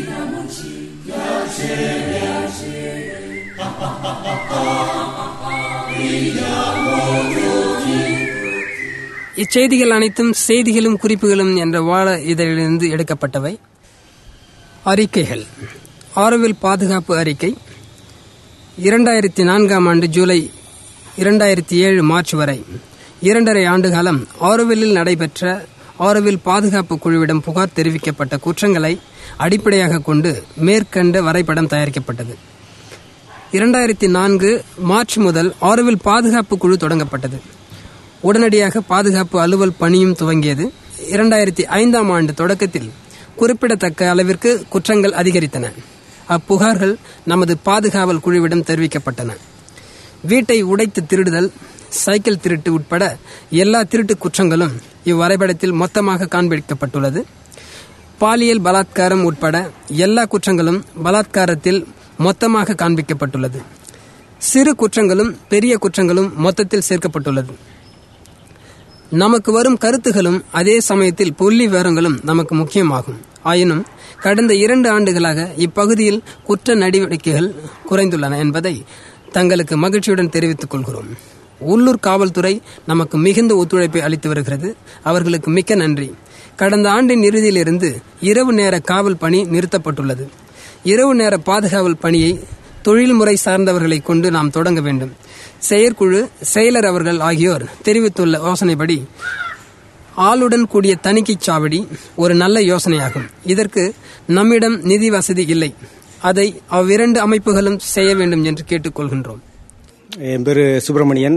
இச்செய்திகள் அனைத்தும் செய்திகளும் குறிப்புகளும் என்ற வாழ இதழிலிருந்து எடுக்கப்பட்டவை அறிக்கைகள் ஆரோவில் பாதுகாப்பு அறிக்கை இரண்டாயிரத்தி நான்காம் ஆண்டு ஜூலை இரண்டாயிரத்தி ஏழு மார்ச் வரை இரண்டரை ஆண்டு காலம் ஆரோவில்லில் நடைபெற்ற ஆரோவில் பாதுகாப்பு குழுவிடம் புகார் தெரிவிக்கப்பட்ட குற்றங்களை அடிப்படையாக கொண்டு மேற்கண்ட வரைபடம் தயாரிக்கப்பட்டது இரண்டாயிரத்தி நான்கு மார்ச் முதல் ஆரோவில் பாதுகாப்பு குழு தொடங்கப்பட்டது உடனடியாக பாதுகாப்பு அலுவல் பணியும் துவங்கியது இரண்டாயிரத்தி ஐந்தாம் ஆண்டு தொடக்கத்தில் குறிப்பிடத்தக்க அளவிற்கு குற்றங்கள் அதிகரித்தன அப்புகார்கள் நமது பாதுகாவல் குழுவிடம் தெரிவிக்கப்பட்டன வீட்டை உடைத்து திருடுதல் சைக்கிள் திருட்டு உட்பட எல்லா திருட்டு குற்றங்களும் இவ்வரைபடத்தில் மொத்தமாக காண்பிக்கப்பட்டுள்ளது பாலியல் பலாத்காரம் உட்பட எல்லா குற்றங்களும் பலாத்காரத்தில் மொத்தமாக காண்பிக்கப்பட்டுள்ளது சிறு குற்றங்களும் பெரிய குற்றங்களும் மொத்தத்தில் சேர்க்கப்பட்டுள்ளது நமக்கு வரும் கருத்துகளும் அதே சமயத்தில் புள்ளி விவரங்களும் நமக்கு முக்கியமாகும் ஆயினும் கடந்த இரண்டு ஆண்டுகளாக இப்பகுதியில் குற்ற நடவடிக்கைகள் குறைந்துள்ளன என்பதை தங்களுக்கு மகிழ்ச்சியுடன் தெரிவித்துக் கொள்கிறோம் உள்ளூர் காவல்துறை நமக்கு மிகுந்த ஒத்துழைப்பை அளித்து வருகிறது அவர்களுக்கு மிக்க நன்றி கடந்த ஆண்டின் இறுதியிலிருந்து இரவு நேர காவல் பணி நிறுத்தப்பட்டுள்ளது இரவு நேர பாதுகாவல் பணியை தொழில்முறை சார்ந்தவர்களை கொண்டு நாம் தொடங்க வேண்டும் செயற்குழு செயலர் அவர்கள் ஆகியோர் தெரிவித்துள்ள யோசனைப்படி ஆளுடன் கூடிய தணிக்கைச் சாவடி ஒரு நல்ல யோசனையாகும் இதற்கு நம்மிடம் நிதி வசதி இல்லை அதை அவ்விரண்டு அமைப்புகளும் செய்ய வேண்டும் என்று கேட்டுக்கொள்கின்றோம் என் பேர் சுப்பிரமணியன்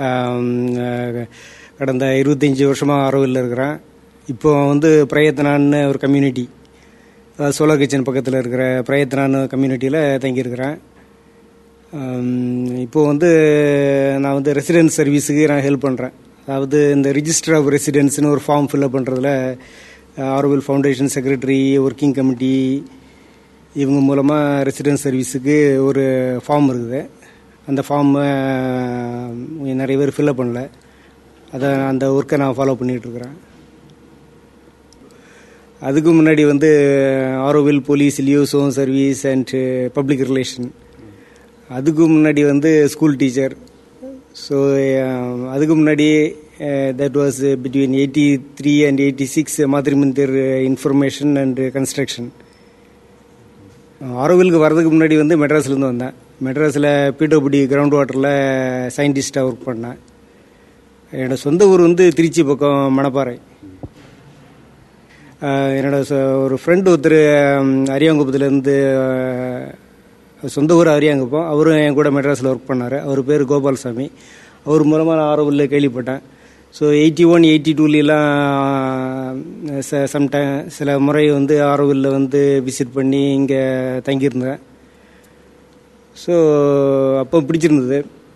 கடந்த இருபத்தஞ்சி வருஷமாக ஆரோவில் இருக்கிறேன் இப்போ வந்து பிரயத்தனான்னு ஒரு கம்யூனிட்டி சோலார் கிச்சன் பக்கத்தில் இருக்கிற பிரயத்தனான்னு கம்யூனிட்டியில் தங்கியிருக்கிறேன் இப்போது வந்து நான் வந்து ரெசிடென்ஸ் சர்வீஸுக்கு நான் ஹெல்ப் பண்ணுறேன் அதாவது இந்த ரிஜிஸ்டர் ஆஃப் ரெசிடென்ஸ்னு ஒரு ஃபார்ம் ஃபில்அப் பண்ணுறதுல Auroville foundation secretary working committee இவங்க மூலமாக ரெசிடென்ஸ் சர்வீஸுக்கு ஒரு ஃபார்ம் இருக்குது அந்த ஃபார்ம் நிறைய பேர் ஃபில்அப் பண்ணல அதை அந்த ஒர்க்கை நான் ஃபாலோ பண்ணிகிட்ருக்கிறேன் அதுக்கு முன்னாடி வந்து Auroville police liaison service and public relation அதுக்கு முன்னாடி வந்து ஸ்கூல் டீச்சர் ஸோ அதுக்கு முன்னாடி that was between eighty three and eighty six Matrimandir information and construction ஆரோவிலுக்கு வர்றதுக்கு முன்னாடி வந்து மெட்ராஸ்லேருந்து வந்தேன் மெட்ராஸில் பிடபிள்யூடி கிரவுண்ட் வாட்டரில் சயின்டிஸ்டாக ஒர்க் பண்ணேன் என்னோட சொந்த ஊர் வந்து திருச்சி பக்கம் மணப்பாறை என்னோட ஒரு ஃப்ரெண்டு ஒருத்தர் அரியாங்குப்பத்துலேருந்து சொந்த ஊர் அரியாங்குப்பம் அவரும் என் கூட மெட்ராஸில் ஒர்க் பண்ணார் அவர் பேர் கோபால்சாமி அவர் மூலமாக நான் ஆரோவில் கேள்விப்பட்டேன் ஸோ எயிட்டி ஒன் எயிட்டி டூலாம் சம்டைம் சில முறை வந்து ஆரோவில்ல வந்து விசிட் பண்ணி இங்கே தங்கியிருந்தேன் ஸோ அப்போ பிடிச்சிருந்தது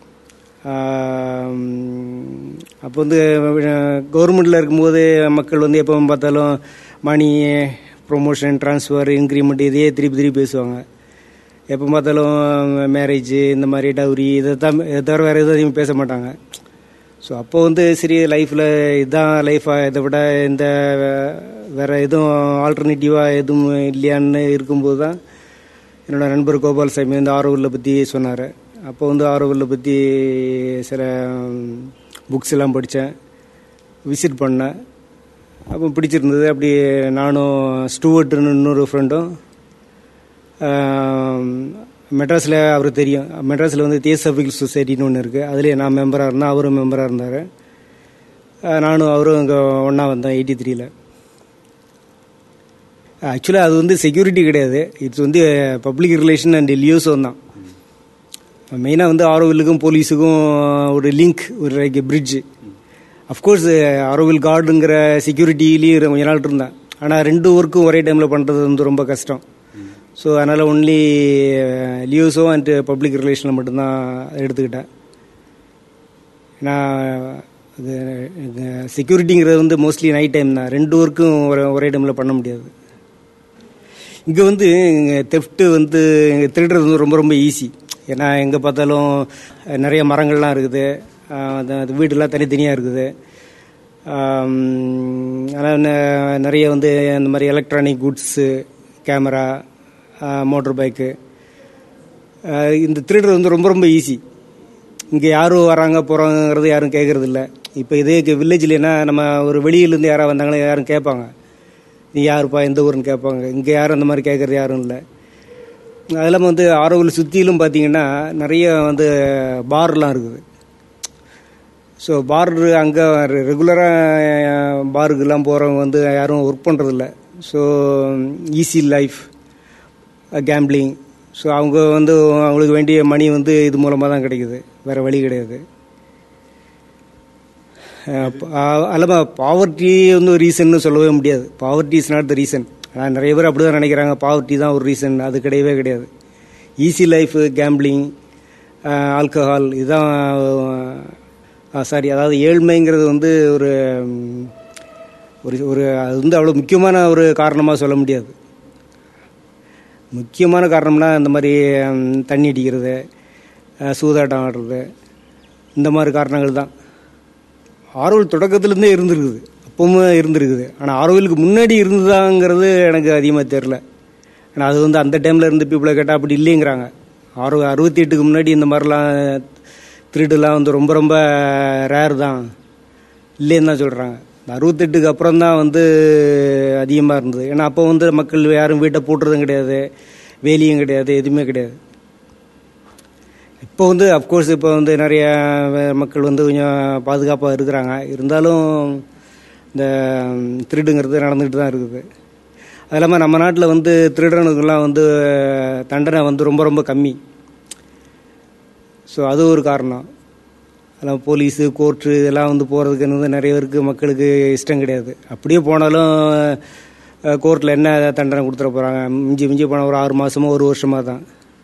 அப்போ வந்து கவர்மெண்ட்டில் இருக்கும்போது மக்கள் வந்து எப்போ பார்த்தாலும் மணி ப்ரொமோஷன் ட்ரான்ஸ்ஃபர் இன்க்ரிமெண்ட் இதையே திருப்பி திருப்பி பேசுவாங்க எப்போ பார்த்தாலும் மேரேஜ் இந்த மாதிரி டவுரி இதை தான் இதை தவிர வேறு எதுவும் பேச மாட்டாங்க ஸோ அப்போ வந்து சரி லைஃப்பில் இதுதான் லைஃபாக இதை விட இந்த வேறு எதுவும் ஆல்டர்னேட்டிவாக எதுவும் இல்லையான்னு இருக்கும்போது தான் என்னோடய நண்பர் கோபால்சாமி வந்து ஆரோவில் பற்றி சொன்னார் அப்போ வந்து ஆரோவில் பற்றி சில புக்ஸ் எல்லாம் படித்தேன் விசிட் பண்ணேன் அப்போ பிடிச்சிருந்தது அப்படி நானும் ஸ்டூவர்ட்னு இன்னொரு ஃப்ரெண்டும் மெட்ராஸில் அவர் தெரியும் மெட்ராஸில் வந்து தியோசபிக்கல் சொசைட்டின்னு ஒன்று இருக்குது அதுலேயே நான் மெம்பராக இருந்தேன் அவரும் மெம்பராக இருந்தார் நானும் அவரும் இங்கே ஒன்றா வந்தேன் எயிட்டி த்ரீல ஆக்சுவலாக அது வந்து செக்யூரிட்டி கிடையாது இட்ஸ் வந்து பப்ளிக் ரிலேஷன் அண்ட் லியோஸும் தான் மெயினாக வந்து ஆரோவிலுக்கும் போலீஸுக்கும் ஒரு லிங்க் ஒரு லைக் பிரிட்ஜு அஃப்கோர்ஸ் ஆரோவில் கார்டுங்கிற செக்யூரிட்டிலேயும் கொஞ்ச நாள் இருந்தேன் ஆனால் ரெண்டு ஒர்க்கும் ஒரே டைமில் பண்ணுறது வந்து ரொம்ப கஷ்டம் ஸோ அதனால் ஒன்லி லியோஸோ அண்ட் பப்ளிக் ரிலேஷனில் மட்டும்தான் எடுத்துக்கிட்டேன் ஏன்னா இது செக்யூரிட்டிங்கிறது வந்து மோஸ்ட்லி நைட் டைம் தான் ரெண்டு ஒர்க்கும் ஒரே ஒரே டைமில் பண்ண முடியாது இங்கே வந்து தெஃப்ட்டு வந்து திருடுறது வந்து ரொம்ப ரொம்ப ஈஸி ஏன்னா எங்கே பார்த்தாலும் நிறைய மரங்கள்லாம் இருக்குது அது வீடெல்லாம் தனித்தனியாக இருக்குது ஆனால் நிறைய வந்து இந்த மாதிரி electronic goods camera motor bike இந்த திருடுறது வந்து ரொம்ப ரொம்ப ஈஸி இங்கே யாரும் வராங்க போகிறாங்கிறது யாரும் கேட்கறது இல்லை இப்போ இதே வில்லேஜில் என்ன நம்ம ஒரு வெளியிலேருந்து யாராவது வந்தாங்களோ யாரும் கேட்பாங்க நீ யாருப்பா எந்த ஊருன்னு கேட்பாங்க இங்கே யாரும் அந்த மாதிரி கேட்குறது யாரும் இல்லை அது இல்லாமல் வந்து ஆரோவில் சுற்றிலும் பார்த்தீங்கன்னா நிறைய வந்து பார்லாம் இருக்குது ஸோ பார் அங்கே ரெகுலராக பாருக்கெல்லாம் போகிறவங்க வந்து யாரும் ஒர்க் பண்ணுறதில்ல so easy life gambling so அவங்க வந்து அவங்களுக்கு வேண்டிய மணி வந்து இது மூலமாக தான் கிடைக்குது வேறு வழி கிடையாது அல்லமா பாவர்ட்டி வந்து ஒரு ரீசன்னு சொல்லவே முடியாது poverty is not the reason ஆனால் நிறைய பேர் அப்படி தான் நினைக்கிறாங்க பாவர்ட்டி தான் ஒரு ரீசன் அது கிடையவே கிடையாது ஈஸி லைஃப் கேம்பிளிங் ஆல்கஹால் இதுதான் சாரி அதாவது ஏழ்மைங்கிறது வந்து ஒரு ஒரு ஒரு அது வந்து அவ்வளோ முக்கியமான ஒரு காரணமாக சொல்ல முடியாது முக்கியமான காரணம்னா இந்த மாதிரி தண்ணி அடிக்கிறது சூதாட்டம் ஆடுறது இந்த மாதிரி காரணங்கள் தான் ஆரோவில் தொடக்கத்துலேருந்தே இருந்திருக்குது அப்பவும் இருந்திருக்குது ஆனால் ஆரோவிலுக்கு முன்னாடி இருந்ததாங்கிறது எனக்கு அதிகமாக தெரில ஆனால் அது வந்து அந்த டைமில் இருந்து பீப்புளை கேட்டால் அப்படி இல்லைங்கிறாங்க ஆறு அறுபத்தி எட்டுக்கு முன்னாடி இந்த மாதிரிலாம் திருடுலாம் வந்து ரொம்ப ரொம்ப ரேர் தான் இல்லைன்னு தான் சொல்கிறாங்க இந்த அறுபத்தெட்டுக்கு அப்புறம் தான் வந்து அதிகமாக இருந்தது ஏன்னா அப்போ வந்து மக்கள் யாரும் வீட்டை போட்டுறதும் கிடையாது வேலியும் கிடையாது எதுவுமே கிடையாது இப்போ வந்து அஃப்கோர்ஸ் இப்போ வந்து நிறைய மக்கள் வந்து கொஞ்சம் பாதுகாப்பாக இருக்கிறாங்க இருந்தாலும் இந்த திருடுங்கிறது நடந்துக்கிட்டு தான் இருக்குது அது இல்லாமல் நம்ம நாட்டில் வந்து திருடனுக்கெல்லாம் வந்து தண்டனை வந்து ரொம்ப ரொம்ப கம்மி ஸோ அது ஒரு காரணம் அதெல்லாம் போலீஸு கோர்ட்டு இதெல்லாம் வந்து போகிறதுக்கு வந்து நிறைய பேருக்கு மக்களுக்கு இஷ்டம் கிடையாது அப்படியே போனாலும் கோர்ட்டில் என்ன தண்டனை கொடுத்துட போகிறாங்க மிஞ்சி மிஞ்சி போனால் ஒரு ஆறு மாதமோ ஒரு வருஷமாக தான்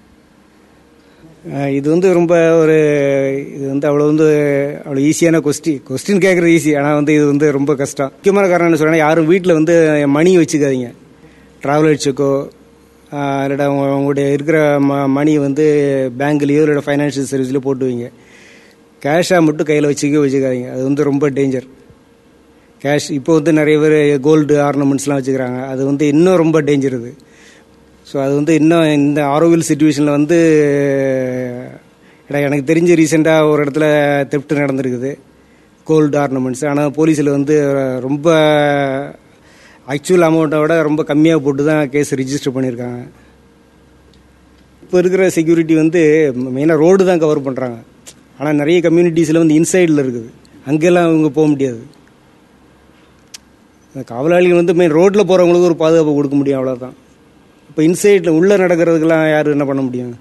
இது வந்து ரொம்ப ஒரு இது வந்து அவ்வளோ வந்து அவ்வளோ ஈஸியான கொஸ்டின் கொஸ்டின் கேட்குறது ஈஸி ஆனால் வந்து இது வந்து ரொம்ப கஷ்டம் முக்கியமான காரணம் என்ன சொல்கிறேன்னா யாரும் வீட்டில் வந்து மணி வச்சுக்காதீங்க ட்ராவல் வச்சுக்கோ இல்லைடா உங்களுடைய இருக்கிற ம மணி வந்து பேங்க்லேயோ இல்லை ஃபைனான்ஷியல் சர்வீஸ்லையோ போட்டு வைங்க கேஷாக மட்டும் கையில் வச்சுக்க வச்சுக்காதீங்க அது வந்து ரொம்ப டேஞ்சர் கேஷ் இப்போ வந்து நிறைய பேர் கோல்டு ஆர்னமெண்ட்ஸ்லாம் வச்சுக்கிறாங்க அது வந்து இன்னும் ரொம்ப டேஞ்சர் இது ஸோ அது வந்து இன்னும் இந்த ஆரோவில் சுச்சுவேஷனில் வந்து எனக்கு தெரிஞ்ச ரீசெண்டாக ஒரு இடத்துல தெப்ட் நடந்திருக்குது கோல்டு ஆர்னமெண்ட்ஸ் ஆனால் போலீஸில் வந்து ரொம்ப ஆக்சுவல் அமௌண்ட்டை விட ரொம்ப கம்மியாக போட்டு தான் கேஸ் ரிஜிஸ்டர் பண்ணியிருக்காங்க இப்போ இருக்கிற செக்யூரிட்டி வந்து மெயினாக ரோடு தான் கவர் பண்ணுறாங்க ஆனால் நிறைய கம்யூனிட்டிஸில் வந்து இன்சைடில் இருக்குது அங்கெல்லாம் இவங்க போக முடியாது காவலாளிகள் வந்து மெயின் ரோட்டில் போகிறவங்களுக்கு ஒரு பாதுகாப்பு கொடுக்க முடியும் அவ்வளோதான் இப்போ இன்சைடில் உள்ளே நடக்கிறதுக்கெல்லாம் யார் என்ன பண்ண முடியும்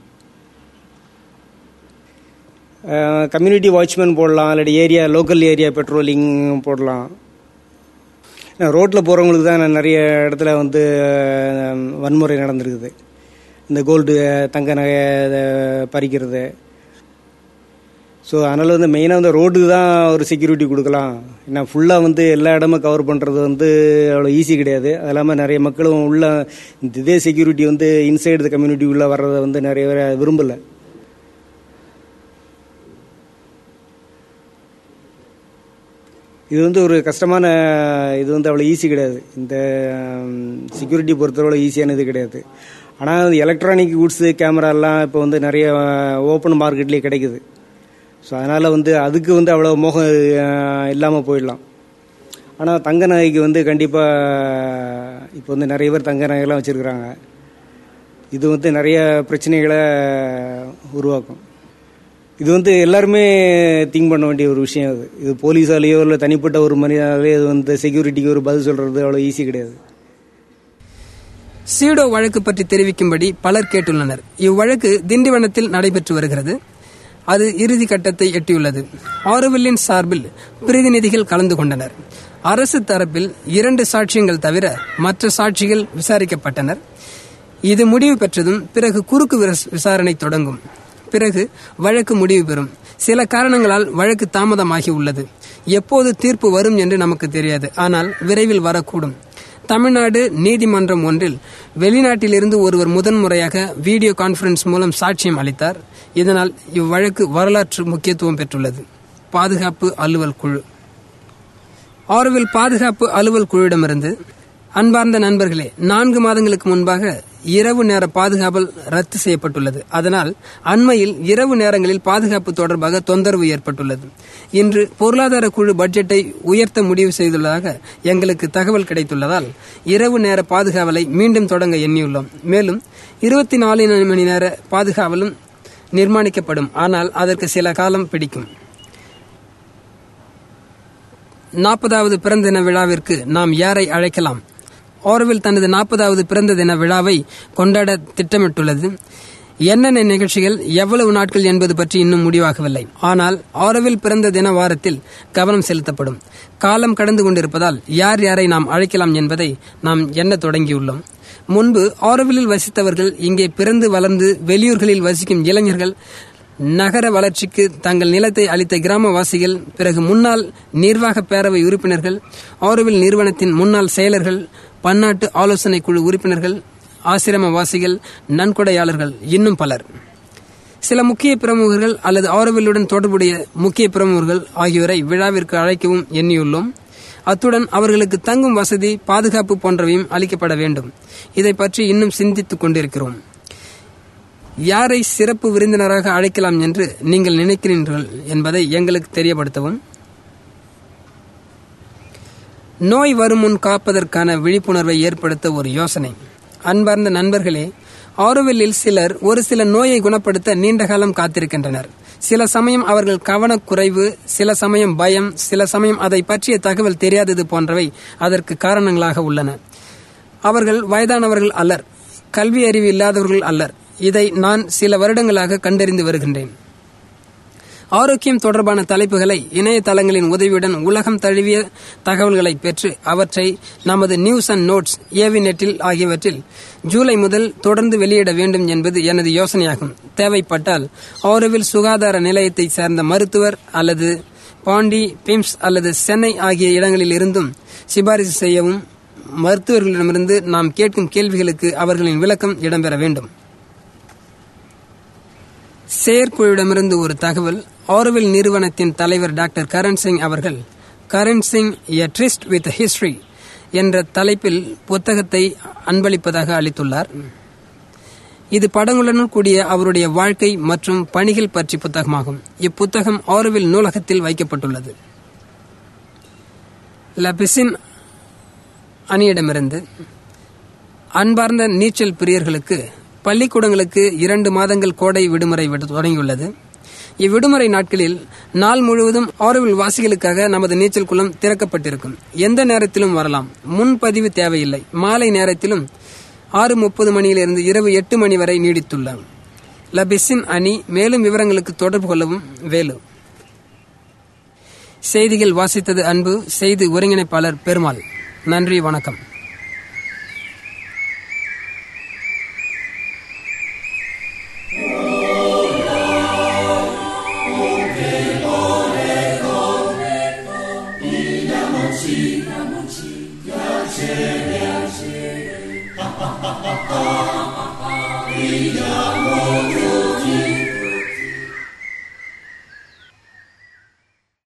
கம்யூனிட்டி வாட்ச்மேன் போடலாம் இல்லாட்டி ஏரியா லோக்கல் ஏரியா பெட்ரோலிங் போடலாம் ரோட்டில் போகிறவங்களுக்கு தான் நிறைய இடத்துல வந்து வன்முறை நடந்திருக்குது இந்த கோல்டு தங்க நகை பறிக்கிறது ஸோ அதனால் வந்து மெயினாக வந்து ரோடுக்கு தான் ஒரு செக்யூரிட்டி கொடுக்கலாம் ஏன்னா ஃபுல்லாக வந்து எல்லா இடமும் கவர் பண்ணுறது வந்து அவ்வளோ ஈஸி கிடையாது அது இல்லாமல் நிறைய மக்களும் உள்ள இதே செக்யூரிட்டி வந்து இன்சைடு த கம்யூனிட்டி உள்ளே வர்றதை வந்து நிறைய பேர் விரும்பலை இது வந்து ஒரு கஷ்டமான இது வந்து அவ்வளோ ஈஸி கிடையாது இந்த செக்யூரிட்டி பொறுத்தவரை ஈஸியானது கிடையாது ஆனால் எலக்ட்ரானிக் குட்ஸு கேமராலாம் இப்போ வந்து நிறைய ஓப்பன் மார்க்கெட்லேயே கிடைக்குது ஸோ அதனால் வந்து அதுக்கு வந்து அவ்வளோ மோகம் இல்லாமல் போயிடலாம் ஆனால் தங்க நகைக்கு வந்து கண்டிப்பாக இப்போ வந்து நிறைய பேர் தங்க நகைலாம் வச்சுருக்குறாங்க இது வந்து நிறைய பிரச்சனைகளை உருவாக்கும் இது வந்து எல்லாருமே திங்க் பண்ண வேண்டிய ஒரு விஷயம் அது இது போலீஸாலேயோ இல்லை தனிப்பட்ட ஒரு மனிதனாலேயோ இது வந்து செக்யூரிட்டிக்கு ஒரு பதில் சொல்கிறது அவ்வளோ ஈஸி கிடையாது சீடோ வழக்கு பற்றி தெரிவிக்கும்படி பலர் கேட்டுள்ளனர் இவ்வழக்கு திண்டிவனத்தில் நடைபெற்று வருகிறது அது இறுதி கட்டத்தை எட்டியுள்ளது ஆரோவில்லின் சார்பில் பிரதிநிதிகள் கலந்து கொண்டனர் அரசு தரப்பில் இரண்டு சாட்சியங்கள் தவிர மற்ற சாட்சிகள் விசாரிக்கப்பட்டனர் இது முடிவு பெற்றதும் பிறகு குறுக்கு விசாரணை தொடங்கும் பிறகு வழக்கு முடிவு பெறும் சில காரணங்களால் வழக்கு தாமதமாகி உள்ளது எப்போது தீர்ப்பு வரும் என்று நமக்கு தெரியாது ஆனால் விரைவில் வரக்கூடும் தமிழ்நாடு நீதிமன்றம் ஒன்றில் வெளிநாட்டிலிருந்து ஒருவர் முதன்முறையாக வீடியோ கான்பரன்ஸ் மூலம் சாட்சியம் அளித்தார் இதனால் இவ்வழக்கு வரலாற்று முக்கியத்துவம் பெற்றுள்ளது பாதுகாப்பு அலுவல் குழு ஆரோவில் பாதுகாப்பு அலுவல் குழுவிடமிருந்து அன்பார்ந்த நண்பர்களே நான்கு மாதங்களுக்கு முன்பாக இரவு நேர பாதுகாவல் ரத்து செய்யப்பட்டுள்ளது அதனால் அண்மையில் இரவு நேரங்களில் பாதுகாப்பு தொடர்பாக தொந்தரவு ஏற்பட்டுள்ளது இன்று பொருளாதார குழு பட்ஜெட்டை உயர்த்த முடிவு செய்துள்ளதாக எங்களுக்கு தகவல் கிடைத்துள்ளதால் இரவு நேர பாதுகாவலை மீண்டும் தொடங்க எண்ணியுள்ளோம் மேலும் இருபத்தி நாலு மணி நேர பாதுகாவலும் நிர்மாணிக்கப்படும் ஆனால் அதற்கு சில காலம் பிடிக்கும் நாற்பதாவது பிறந்த தின விழாவிற்கு நாம் யாரை அழைக்கலாம் ஆர்வில் தனது நாற்பதாவது பிறந்த தின விழாவை கொண்டாட திட்டமிட்டுள்ளது என்னென்ன நிகழ்ச்சிகள் எவ்வளவு நாட்கள் என்பது பற்றி இன்னும் முடிவாகவில்லை ஆனால் ஆரோவில் பிறந்த தின வாரத்தில் கவனம் செலுத்தப்படும் காலம் கடந்து கொண்டிருப்பதால் யார் யாரை நாம் அழைக்கலாம் என்பதை நாம் எண்ண தொடங்கியுள்ளோம் முன்பு ஆரோவிலில் வசித்தவர்கள் இங்கே பிறந்து வளர்ந்து வெளியூர்களில் வசிக்கும் இளைஞர்கள் நகர வளர்ச்சிக்கு தங்கள் நிலத்தை அளித்த கிராமவாசிகள் பிறகு முன்னாள் நிர்வாக பேரவை உறுப்பினர்கள் ஆரோவில் நிறுவனத்தின் முன்னாள் செயலர்கள் பன்னாட்டு ஆலோசனை குழு உறுப்பினர்கள் ஆசிரமவாசிகள் நன்கொடையாளர்கள் இன்னும் பலர் சில முக்கிய பிரமுகர்கள் அல்லது ஆரோவில்லுடன் தொடர்புடைய முக்கிய பிரமுகர்கள் ஆகியோரை விழாவிற்கு அழைக்கவும் எண்ணியுள்ளோம் அத்துடன் அவர்களுக்கு தங்கும் வசதி பாதுகாப்பு போன்றவையும் அளிக்கப்பட வேண்டும் இதை பற்றி இன்னும் சிந்தித்துக் கொண்டிருக்கிறோம் யாரை சிறப்பு விருந்தினராக அழைக்கலாம் என்று நீங்கள் நினைக்கிறீர்கள் என்பதை எங்களுக்கு தெரியப்படுத்தவும் நோய் வரும் முன் காப்பதற்கான விழிப்புணர்வை ஏற்படுத்த ஒரு யோசனை அன்பார்ந்த நண்பர்களே ஆரோவில்லில் சிலர் ஒரு சில நோயை குணப்படுத்த நீண்ட காலம் காத்திருக்கின்றனர் சில சமயம் அவர்கள் கவனக்குறைவு சில சமயம் பயம் சில சமயம் அதை பற்றிய தகவல் தெரியாதது போன்றவை அதற்கு காரணங்களாக உள்ளன அவர்கள் வயதானவர்கள் அல்லர் கல்வி அறிவு இல்லாதவர்கள் அல்லர் இதை நான் சில வருடங்களாக கண்டறிந்து வருகின்றேன் ஆரோக்கியம் தொடர்பான தலைப்புகளை இணையதளங்களின் உதவியுடன் உலகம் தழுவிய தகவல்களை பெற்று அவற்றை நமது நியூஸ் அண்ட் நோட்ஸ் ஏவி நெட்டில் ஆகியவற்றில் ஜூலை முதல் தொடர்ந்து வெளியிட வேண்டும் என்பது எனது யோசனையாகும் தேவைப்பட்டால் ஆரோவில் சுகாதார நிலையத்தை சேர்ந்த மருத்துவர் அல்லது பாண்டி பிம்ஸ் அல்லது சென்னை ஆகிய இடங்களில் இருந்தும் சிபாரிசு செய்யவும் மருத்துவர்களிடமிருந்து நாம் கேட்கும் கேள்விகளுக்கு அவர்களின் விளக்கம் இடம்பெற வேண்டும் செயற்குழுவிடமிருந்து ஒரு தகவல் ஆரோவில் நிறுவனத்தின் தலைவர் டாக்டர் கரண் சிங் அவர்கள் Karan Singh a tryst with history என்ற தலைப்பில் புத்தகத்தை அன்பளிப்பதாக அளித்துள்ளார் இது படங்களுடன் கூடிய அவருடைய வாழ்க்கை மற்றும் பணிகள் பற்றி புத்தகமாகும் இப்புத்தகம் ஆரோவில் நூலகத்தில் வைக்கப்பட்டுள்ளது லபிசின் அணியிடமிருந்து அன்பார்ந்த நீச்சல் பிரியர்களுக்கு பள்ளிக்கூடங்களுக்கு இரண்டு மாதங்கள் கோடை விடுமுறை தொடங்கியுள்ளது இவ்விடுமுறை நாட்களில் நாள் முழுவதும் ஆரோவில் வாசிகளுக்காக நமது நீச்சல் குளம் திறக்கப்பட்டிருக்கும் எந்த நேரத்திலும் வரலாம் முன்பதிவு தேவையில்லை மாலை நேரத்திலும் ஆறு முப்பது மணியிலிருந்து இரவு எட்டு மணி வரை நீடித்துள்ளார் லபிசின் அணி மேலும் விவரங்களுக்கு தொடர்பு கொள்ளவும் வேலு செய்திகள் வாசித்தது அன்பு செய்தி ஒருங்கிணைப்பாளர் பெருமாள் நன்றி வணக்கம் Villa